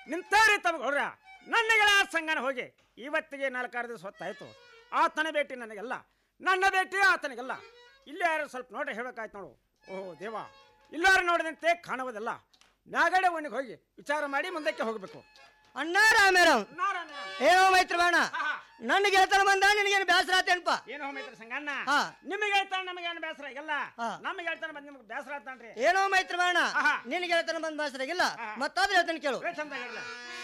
ನಿಂತಾರಿ ತಮಗೆ ಹೊರ ನನ್ನಗಳ ಸಂಗನ ಹೋಗಿ ಇವತ್ತಿಗೆ ನಾಲ್ಕಾರು ದಿವಸ ಹೊತ್ತಾಯ್ತು ಆತನ ಭೇಟಿ ನನಗೆಲ್ಲ ನನ್ನ ಭೇಟಿ ಆತನಿಗೆಲ್ಲ ಇಲ್ಲೇ ಯಾರು ಸ್ವಲ್ಪ ನೋಡ್ರಿ ಹೇಳ್ಬೇಕಾಯ್ತು ನೋಡು ಓಹೋ ದೇವ ಇಲ್ಲಾರು ನೋಡಿದಂತೆ ಕಾಣುವುದಿಲ್ಲ ಮ್ಯಾಗಡೆ ಒಣ್ಣಿಗೆ ಹೋಗಿ ವಿಚಾರ ಮಾಡಿ ಮುಂದಕ್ಕೆ ಹೋಗಬೇಕು ಅಣ್ಣ ರಾಮೇರಾವ್ ಏನೋ ಮೈತ್ರ ಬಾಣ ನನ್ನ ಗೆಳತನ ಬಂದ ನಿನಗೇನು ಬೇಸರ ಆತೇನಪ್ಪ ಏನೋ ಮೈತ್ರ ಸಂಗಣ್ಣ ಹಾ. ನಿಮಗೆ ಹೇಳ್ತಾನೆ ನಮಗೆ ಏನು ಬೇಸರ ಆಗಿಲ್ಲ ಹಾ. ನಮಗೆ ಹೇಳ್ತಾನೆ ಬಂದು ನಿಮ್ಗೆ ಬೇಸರ ಆತಾನ್ರಿ ಏನೋ ಮೈತ್ರ ಬಾಣ ಆಹಾ. ನಿನ್ನ ಗೆಳತನ ಬಂದ ಬೇಸರ ಆಗಿಲ್ಲ ಮತ್ತಾದ್ರೆ ಹೇಳ್ತಾನೆ ಕೇಳು ಚಂದ ಹೇಳಲ್ಲ